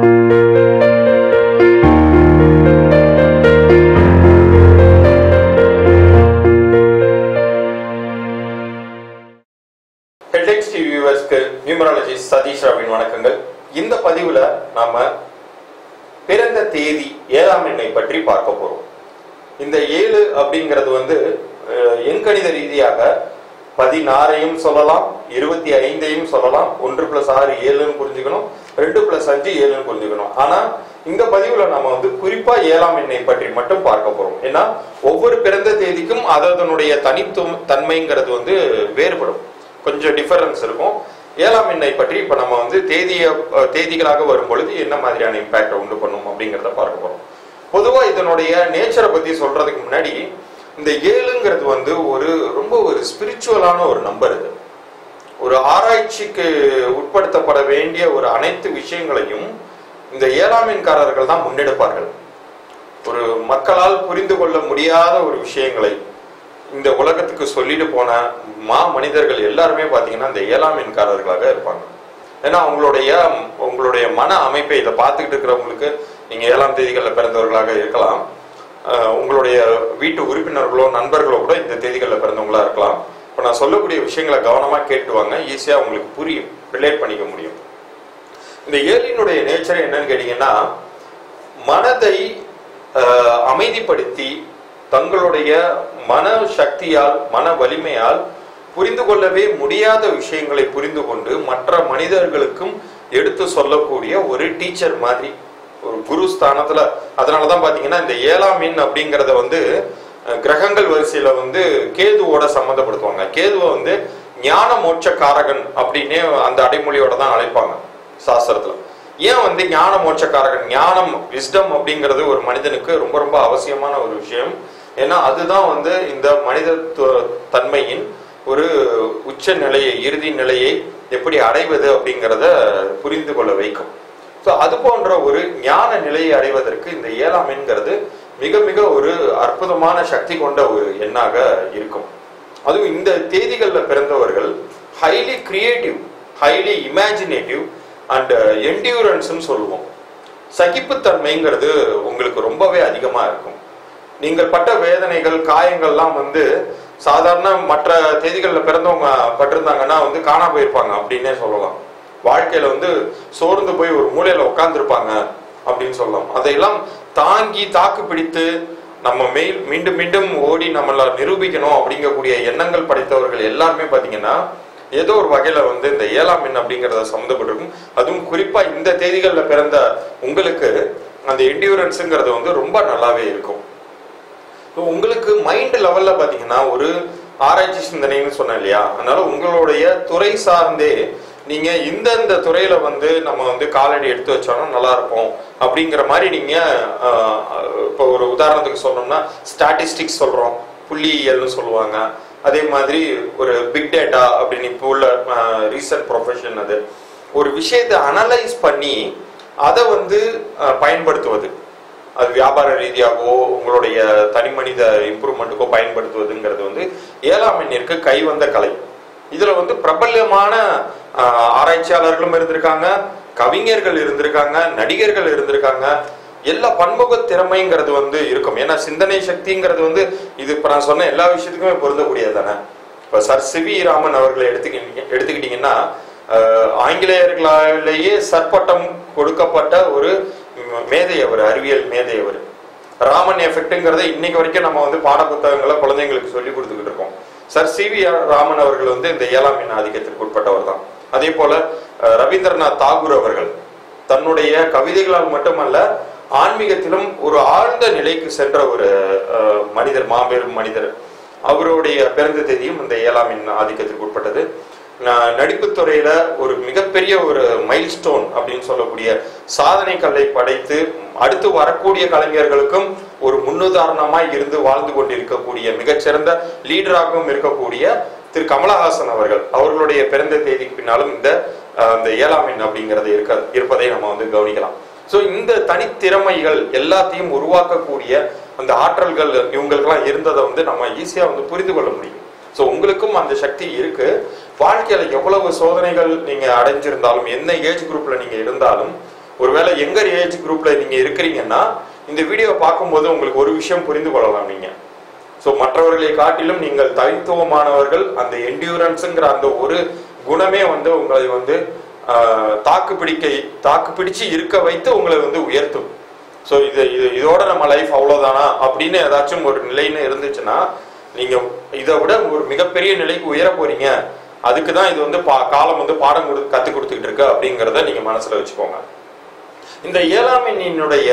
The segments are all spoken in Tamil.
ஹெட்லைன்ஸ் டிவி வியூவர்ஸ்க்கு நியூமராலஜிஸ்ட் சதீஷ் ராவின் வணக்கங்கள் இந்த பதிவுல நாம பிறந்த தேதி ஏழாம் எண்ணை பற்றி பார்க்க போறோம் இந்த ஏழு அப்படிங்கிறது வந்து அஹ், எண்கணித ரீதியாக பதினாறையும் சொல்லலாம் இருபத்தி ஐந்தையும் சொல்லலாம் ஒன்று பிளஸ் ஆறு ஏழுன்னு புரிஞ்சுக்கணும் ரெண்டு பிளஸ் அஞ்சு ஏழுன்னு புரிஞ்சுக்கணும் ஆனா இந்த பதிவுல நம்ம வந்து குறிப்பா ஏழாம் எண்ணை பற்றி மட்டும் பார்க்க போறோம் ஏன்னா ஒவ்வொரு பிறந்த தேதிக்கும் அதனுடைய தனித்துவம் தன்மைங்கிறது வந்து வேறுபடும் கொஞ்சம் டிஃபரன்ஸ் இருக்கும் ஏழாம் எண்ணை பற்றி இப்ப நம்ம வந்து தேதிய அஹ், தேதிகளாக வரும் பொழுது என்ன மாதிரியான இம்பாக்டை உண்டு பண்ணும் அப்படிங்கிறத பார்க்க போறோம் பொதுவா இதனுடைய நேச்சரை பத்தி சொல்றதுக்கு முன்னாடி இந்த ஏழுங்கிறது வந்து ஒரு ரொம்ப ஒரு ஸ்பிரிச்சுவலான ஒரு நம்பர் இது ஒரு ஆராய்ச்சிக்கு உட்படுத்தப்பட வேண்டிய ஒரு அனைத்து விஷயங்களையும் இந்த ஏழாம் எண்காரர்கள் தான் முன்னெடுப்பார்கள் ஒரு மக்களால் புரிந்து கொள்ள முடியாத ஒரு விஷயங்களை இந்த உலகத்துக்கு சொல்லிட்டு போன மா மனிதர்கள் எல்லாருமே பாத்தீங்கன்னா இந்த ஏழாம் எண்காரர்களாக இருப்பாங்க ஏன்னா உங்களுடைய உங்களுடைய மன அமைப்பை இதை பார்த்துக்கிட்டு இருக்கிறவங்களுக்கு நீங்க ஏழாம் தேதிகளில் பிறந்தவர்களாக இருக்கலாம் அஹ் உங்களுடைய வீட்டு உறுப்பினர்களோ நண்பர்களோ கூட இந்த தேதிகளில் பிறந்தவங்களா இருக்கலாம் இப்போ நான் சொல்லக்கூடிய விஷயங்களை கவனமா கேட்டுவாங்க ஈஸியா உங்களுக்கு புரியும் ரிலேட் பண்ணிக்க முடியும் இந்த ஏழினுடைய நேச்சர் என்னன்னு கேட்டீங்கன்னா மனதை அஹ், அமைதிப்படுத்தி தங்களுடைய மன சக்தியால் மன வலிமையால் புரிந்து கொள்ளவே முடியாத விஷயங்களை புரிந்து கொண்டு மற்ற மனிதர்களுக்கும் எடுத்து சொல்லக்கூடிய ஒரு டீச்சர் மாதிரி ஒரு குரு ஸ்தானத்துல அதனாலதான் பாத்தீங்கன்னா இந்த ஏழாம் எண் அப்படிங்கறத வந்து அஹ், கிரகங்கள் வரிசையில வந்து கேதுவோட சம்மந்தப்படுத்துவாங்க கேதுவை வந்து ஞான மோட்ச காரகன் அப்படின்னே அந்த அடைமொழியோட தான் அழைப்பாங்க சாஸ்திரத்துல ஏன் வந்து ஞான மோட்சக்காரகன் ஞானம் விஸ்டம் அப்படிங்கிறது ஒரு மனிதனுக்கு ரொம்ப ரொம்ப அவசியமான ஒரு விஷயம் ஏன்னா அதுதான் வந்து இந்த மனித து- தன்மையின் ஒரு உச்ச நிலையை இறுதி நிலையை எப்படி அடைவது அப்படிங்கிறத புரிந்து கொள்ள வைக்கும் ஸோ அது போன்ற ஒரு ஞான நிலையை அடைவதற்கு இந்த ஏழாம் எண்கிறது மிக மிக ஒரு அற்புதமான சக்தி கொண்ட ஒரு எண்ணாக இருக்கும் அதுவும் இந்த தேதிகளில் பிறந்தவர்கள் highly creative highly imaginative and என்டியூரன்ஸ்னு சொல்லுவோம் சகிப்புத்தன்மைங்கிறது உங்களுக்கு ரொம்பவே அதிகமாக இருக்கும் நீங்கள் பட்ட வேதனைகள் காயங்கள்லாம் வந்து சாதாரண மற்ற தேதிகளில் பிறந்தவங்க பட்டிருந்தாங்கன்னா வந்து காணா போயிருப்பாங்க அப்படின்னே சொல்லலாம் வாழ்க்கையில வந்து சோர்ந்து போய் ஒரு மூலையில உட்காந்துருப்பாங்க அப்படின்னு சொல்லலாம் அதையெல்லாம் தாங்கி தாக்கு பிடித்து நம்ம மெயில் மீண்டும் மீண்டும் ஓடி நம்மள நிரூபிக்கணும் அப்படிங்கக்கூடிய எண்ணங்கள் படைத்தவர்கள் எல்லாருமே பாத்தீங்கன்னா ஏதோ ஒரு வகையில வந்து இந்த ஏழாம் எண் அப்படிங்கறத சம்மந்தப்பட்டிருக்கும் அதுவும் குறிப்பா இந்த தேதிகளில் பிறந்த உங்களுக்கு அந்த என்டியூரன்ஸுங்கிறது வந்து ரொம்ப நல்லாவே இருக்கும் இப்போ உங்களுக்கு மைண்ட் லெவல்ல பாத்தீங்கன்னா ஒரு ஆராய்ச்சி சிந்தனைன்னு சொன்னேன் இல்லையா அதனால உங்களுடைய துறை சார்ந்தே நீங்க இந்தந்த துறையில வந்து நம்ம வந்து காலடி எடுத்து வச்சோம்னா நல்லா இருக்கும் அப்படிங்கிற மாதிரி நீங்க ஆஹ், இப்போ ஒரு உதாரணத்துக்கு சொன்னோம்னா ஸ்டாட்டிஸ்டிக்ஸ் சொல்றோம் புள்ளியியல்னு சொல்லுவாங்க அதே மாதிரி ஒரு பிக் டேட்டா அப்படின்னு இப்போ உள்ள ரீசன்ட் ப்ரொஃபஷன் அது ஒரு விஷயத்தை அனலைஸ் பண்ணி அதை வந்து ஆஹ், பயன்படுத்துவது அது வியாபார ரீதியாகவோ உங்களுடைய தனி மனித இம்ப்ரூவ்மெண்ட்டுக்கோ பயன்படுத்துவதுங்கிறது வந்து ஏழாம் எண்ணிற்கு கைவந்த கலை இதுல வந்து பிரபல்யமான ஆஹ், ஆராய்ச்சியாளர்களும் இருந்திருக்காங்க கவிஞர்கள் இருந்திருக்காங்க நடிகர்கள் இருந்திருக்காங்க எல்லா பன்முக திறமைங்கிறது வந்து இருக்கும் ஏன்னா சிந்தனை சக்திங்கிறது வந்து இது இப்ப நான் சொன்ன எல்லா விஷயத்துக்குமே பொருந்தக்கூடியது தானே இப்ப சர் சிவி ராமன் அவர்களை எடுத்துக்கிட்டீங்க எடுத்துக்கிட்டீங்கன்னா ஆஹ், ஆங்கிலேயர்களாலேயே சற்பட்டம் கொடுக்கப்பட்ட ஒரு ம், மேதை அவர் அறிவியல் மேதை அவர் ராமன் எஃபெக்ட்ங்கிறத இன்னைக்கு வரைக்கும் நம்ம வந்து பாட புத்தகங்களை குழந்தைங்களுக்கு சொல்லி கொடுத்துக்கிட்டு இருக்கோம் சர் சி வி ராமன் அவர்கள் வந்து இந்த ஏழாம் எண் ஆதிக்கத்திற்கு உட்பட்டவர் தான் அதே போல அஹ், ரவீந்திரநாத் தாகூர் அவர்கள் தன்னுடைய கவிதைகளால் மட்டுமல்ல ஆன்மீகத்திலும் ஒரு ஆழ்ந்த நிலைக்கு சென்ற ஒரு அஹ், மனிதர் மாபெரும் மனிதர் அவருடைய பிறந்த தேதியும் இந்த ஏழாம் எண் ஆதிக்கத்திற்கு உட்பட்டது ந- நடிப்புத் துறையில ஒரு மிகப்பெரிய ஒரு மைல்ஸ்டோன் அப்படின்னு சொல்லக்கூடிய சாதனை கல்லை படைத்து அடுத்து வரக்கூடிய கலைஞர்களுக்கும் ஒரு முன்னுதாரணமாய் இருந்து வாழ்ந்து கொண்டிருக்கக்கூடிய மிகச்சிறந்த லீடராகவும் இருக்கக்கூடிய திரு கமலஹாசன் அவர்கள் அவர்களுடைய பிறந்த தேதிக்கு பின்னாலும் இந்த அஹ், இந்த ஏழாம் எண் அப்படிங்கிறது இருக்க இருப்பதை நம்ம வந்து கவனிக்கலாம் ஸோ இந்த தனித்திறமைகள் எல்லாத்தையும் உருவாக்கக்கூடிய அந்த ஆற்றல்கள் இவங்களுக்கெல்லாம் இருந்ததை வந்து நம்ம ஈஸியா வந்து புரிந்து கொள்ள முடியும் ஸோ உங்களுக்கும் அந்த சக்தி இருக்கு வாழ்க்கையில எவ்வளவு சோதனைகள் நீங்க அடைஞ்சிருந்தாலும் என்ன ஏஜ் குரூப்ல நீங்க இருந்தாலும் ஒருவேளை எங்கர் ஏஜ் குரூப்ல நீங்க இருக்கிறீங்கன்னா இந்த வீடியோ பார்க்கும்போது உங்களுக்கு ஒரு விஷயம் புரிந்து கொள்ளலாம் நீங்க ஸோ மற்றவர்களை காட்டிலும் நீங்கள் தனித்துவமானவர்கள் அந்த என்டியூரன்ஸுங்கிற அந்த ஒரு குணமே வந்து உங்களை வந்து ஆஹ், தாக்கு பிடிக்க தாக்கு பிடிச்சு இருக்க வைத்து உங்களை வந்து உயர்த்தும் ஸோ இது இது இதோட நம்ம லைஃப் அவ்வளோதானா அப்படின்னு ஏதாச்சும் ஒரு நிலைன்னு இருந்துச்சுன்னா நீங்க இதை விட ஒரு மிகப்பெரிய நிலைக்கு உயர போறீங்க அதுக்கு தான் இது வந்து பா காலம் வந்து பாடம் கொடு கற்றுக் கொடுத்துக்கிட்டு இருக்கு அப்படிங்கிறத நீங்க மனசுல வச்சுக்கோங்க இந்த ஏழாம் எண்ணினுடைய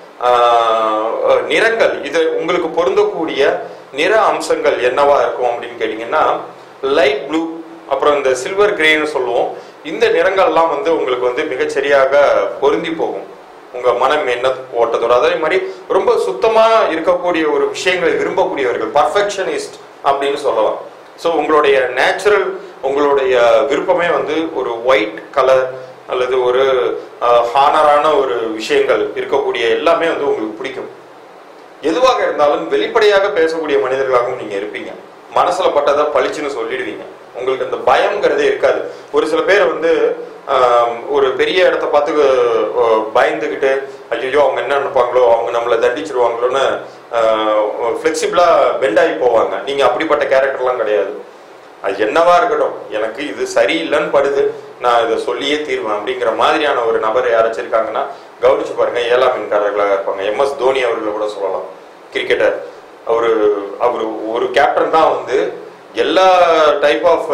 ஆஹ், நிறங்கள் இது உங்களுக்கு பொருந்தக்கூடிய நிற அம்சங்கள் என்னவா இருக்கும் அப்படின்னு கேட்டீங்கன்னா லைட் ப்ளூ அப்புறம் இந்த சில்வர் கிரேன்னு சொல்லுவோம் இந்த நிறங்கள்லாம் வந்து உங்களுக்கு வந்து மிகச்சரியாக பொருந்தி போகும் உங்க மனம் என்ன ஓட்டத்தோட அதே மாதிரி ரொம்ப சுத்தமா இருக்கக்கூடிய ஒரு விஷயங்களை விரும்பக்கூடியவர்கள் பர்ஃபெக்ஷனிஸ்ட் அப்படின்னு சொல்லலாம் ஸோ உங்களுடைய நேச்சுரல் உங்களுடைய விருப்பமே வந்து ஒரு ஒயிட் கலர் அல்லது ஒரு ஹானரான ஒரு விஷயங்கள் இருக்கக்கூடிய எல்லாமே வந்து உங்களுக்கு பிடிக்கும் எதுவாக இருந்தாலும் வெளிப்படையாக பேசக்கூடிய மனிதர்களாகவும் நீங்க இருப்பீங்க மனசுல பட்டதை பளிச்சுன்னு சொல்லிடுவீங்க உங்களுக்கு அந்த பயம்ங்கிறதே இருக்காது ஒரு சில பேர் வந்து ஆம், ஒரு பெரிய இடத்த பார்த்து அஹ், பயந்துகிட்டு ஐயோ அவங்க என்ன நினைப்பாங்களோ அவங்க நம்மளை தண்டிச்சிருவாங்களோன்னு ஃப்ளெக்சிபிளா பெண்ட் ஆகி போவாங்க நீங்க அப்படிப்பட்ட கேரக்டர்லாம் கிடையாது அது என்னவா இருக்கட்டும் எனக்கு இது சரியில்லைன்னு படுது நான் இதை சொல்லியே தீர்வேன் அப்படிங்கிற மாதிரியான ஒரு நபர் யாராச்சும் இருக்காங்கன்னா கவனிச்சு பாருங்க ஏழாம் மீன்காரர்களாக இருப்பாங்க எம் எஸ் தோனி அவர்களை கூட சொல்லலாம் கிரிக்கெட்டர் அவரு அவர் ஒரு கேப்டன் தான் வந்து எல்லா டைப் ஆஃப்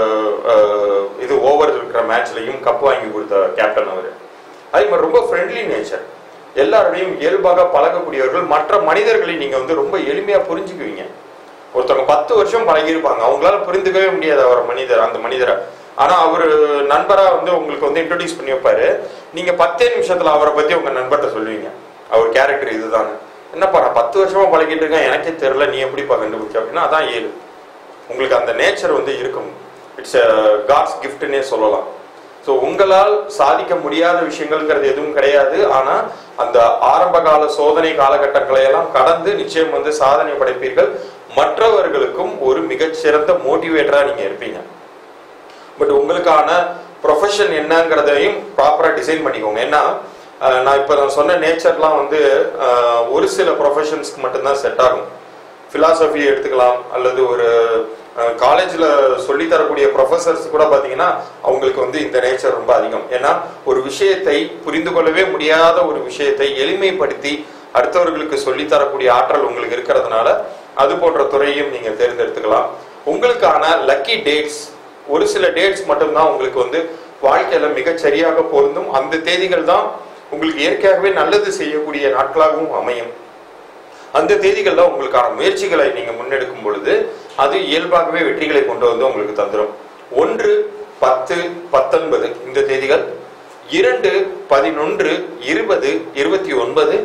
இது ஓவர் இருக்கிற மேட்ச்லையும் கப் வாங்கி கொடுத்த கேப்டன் அவர் அதே மாதிரி ரொம்ப ஃப்ரெண்ட்லி நேச்சர் எல்லாரோடையும் இயல்பாக பழகக்கூடியவர்கள் மற்ற மனிதர்களை நீங்க வந்து ரொம்ப எளிமையா புரிஞ்சுக்குவீங்க ஒருத்தவங்க பத்து வருஷம் பழகியிருப்பாங்க அவங்களால புரிந்துக்கவே முடியாது அவர் மனிதர் அந்த மனிதரை ஆனா அவரு நண்பரா வந்து உங்களுக்கு வந்து இன்ட்ரோடியூஸ் பண்ணி வைப்பாரு நீங்க பத்தே நிமிஷத்துல அவரை பத்தி உங்க நண்பர்கிட்ட சொல்லுவீங்க அவர் கேரக்டர் இதுதான் என்னப்பா நான் பத்து வருஷமா பழகிட்டு இருக்கேன் எனக்கே தெரியல நீ எப்படிப்பா கண்டுபிடிச்ச அப்படின்னா அதான் ஏழு உங்களுக்கு அந்த நேச்சர் வந்து இருக்கும் இட்ஸ் காட்ஸ் கிஃப்ட்னே சொல்லலாம் ஸோ உங்களால் சாதிக்க முடியாத விஷயங்கள்ங்கிறது எதுவும் கிடையாது ஆனா அந்த ஆரம்ப கால சோதனை காலகட்டங்களை எல்லாம் கடந்து நிச்சயம் வந்து சாதனை படைப்பீர்கள் மற்றவர்களுக்கும் ஒரு மிகச்சிறந்த மோட்டிவேட்டரா நீங்க இருப்பீங்க பட் உங்களுக்கான ப்ரொஃபஷன் என்னங்கிறதையும் ப்ராப்பரா டிசைன் பண்ணிக்கோங்க ஏன்னா அஹ், நான் இப்போ நான் சொன்ன நேச்சர்லாம் வந்து அஹ், ஒரு சில ப்ரொஃபஷன்ஸ்க்கு மட்டும்தான் செட் ஆகும் philosophy எடுத்துக்கலாம் அல்லது ஒரு காலேஜில் சொல்லி தரக்கூடிய ப்ரொஃபசர்ஸ் கூட பார்த்தீங்கன்னா அவங்களுக்கு வந்து இந்த நேச்சர் ரொம்ப அதிகம் ஏன்னா ஒரு விஷயத்தை புரிந்து கொள்ளவே முடியாத ஒரு விஷயத்தை எளிமைப்படுத்தி அடுத்தவர்களுக்கு சொல்லி தரக்கூடிய ஆற்றல் உங்களுக்கு இருக்கிறதுனால அது போன்ற துறையும் நீங்க தேர்ந்தெடுத்துக்கலாம் உங்களுக்கான லக்கி டேட்ஸ் ஒரு சில டேட்ஸ் மட்டும்தான் உங்களுக்கு வந்து வாழ்க்கையில மிகச் சரியாக பொருந்தும் அந்த தேதிகள் தான் உங்களுக்கு இயற்கையாகவே நல்லது செய்யக்கூடிய நாட்களாகவும் அமையும் அந்த தேதிகள்ல உங்களுக்கான முயற்சிகளை நீங்க முன்னெடுக்கும் பொழுது அது இயல்பாகவே வெற்றிகளை கொண்டு வந்து உங்களுக்கு தந்துடும் ஒன்று பத்து பத்தொன்பது இந்த தேதிகள் இரண்டு பதினொன்று இருபது இருபத்தி ஒன்பது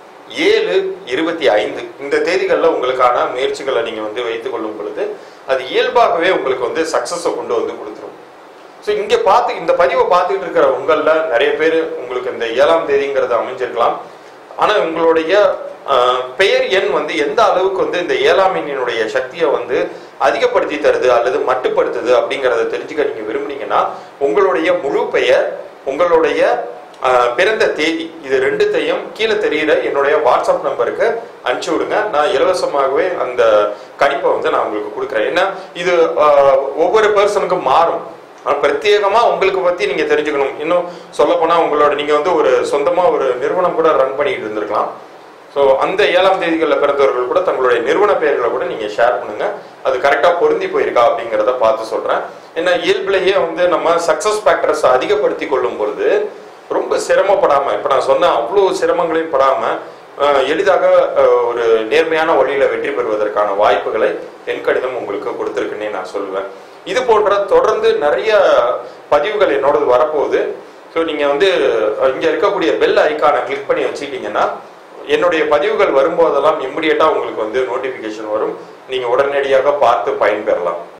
ஏழு இருபத்தி ஐந்து இந்த தேதிகள்ல உங்களுக்கான முயற்சிகளை நீங்க வந்து வைத்துக் கொள்ளும் பொழுது அது இயல்பாகவே உங்களுக்கு வந்து சக்சஸை கொண்டு வந்து கொடுத்துரும் ஸோ இங்க பார்த்து இந்த பதிவை பார்த்துக்கிட்டு இருக்கிற உங்கள நிறைய பேர் உங்களுக்கு இந்த ஏழாம் தேதிங்கிறது அமைஞ்சிருக்கலாம் ஆனா உங்களுடைய ஆஹ், பெயர் எண் வந்து எந்த அளவுக்கு வந்து இந்த ஏழாம் எண்ணினுடைய சக்தியை வந்து அதிகப்படுத்தி தருது அல்லது மட்டுப்படுத்துது அப்படிங்கறத தெரிஞ்சுக்க நீங்க விரும்புனீங்கன்னா உங்களுடைய முழு பெயர் உங்களுடைய ஆஹ், பிறந்த தேதி இது ரெண்டுத்தையும் கீழே தெரியிற என்னுடைய வாட்ஸ்அப் நம்பருக்கு அனுப்பிச்சு விடுங்க நான் இலவசமாகவே அந்த கணிப்பை வந்து நான் உங்களுக்கு கொடுக்குறேன் ஏன்னா இது ஆஹ், ஒவ்வொரு பர்சனுக்கும் மாறும் ஆனா, பிரத்யேகமா உங்களுக்கு பத்தி நீங்க தெரிஞ்சுக்கணும் இன்னும் சொல்ல போனா உங்களோட நீங்க வந்து ஒரு சொந்தமா ஒரு நிறுவனம் கூட ரன் பண்ணிட்டு இருந்திருக்கலாம் ஸோ அந்த ஏழாம் தேதிகளில் பிறந்தவர்கள் கூட தங்களுடைய நிறுவன பெயர்களை கூட நீங்க ஷேர் பண்ணுங்க அது கரெக்டா பொருந்தி போயிருக்கா அப்படிங்கிறத பார்த்து சொல்றேன் ஏன்னா இயல்பிலேயே வந்து நம்ம சக்சஸ் ஃபேக்டர்ஸ் அதிகப்படுத்தி கொள்ளும் பொழுது ரொம்ப சிரமப்படாம இப்ப நான் சொன்ன அவ்வளோ சிரமங்களையும் படாம அஹ், எளிதாக அஹ், ஒரு நேர்மையான வழியில வெற்றி பெறுவதற்கான வாய்ப்புகளை என் கடிதம் உங்களுக்கு கொடுத்துருக்குன்னே நான் சொல்லுவேன் இது போன்ற தொடர்ந்து நிறைய பதிவுகள் என்னோடது வரப்போகுது ஸோ நீங்க வந்து அஹ், இங்க இருக்கக்கூடிய பெல் ஐக்கானை கிளிக் பண்ணி வச்சுக்கிட்டீங்கன்னா என்னுடைய பதிவுகள் வரும்போதெல்லாம் இம்மிடியட்டா உங்களுக்கு வந்து நோட்டிபிகேஷன் வரும் நீங்க உடனடியாக பார்த்து பயன்பெறலாம்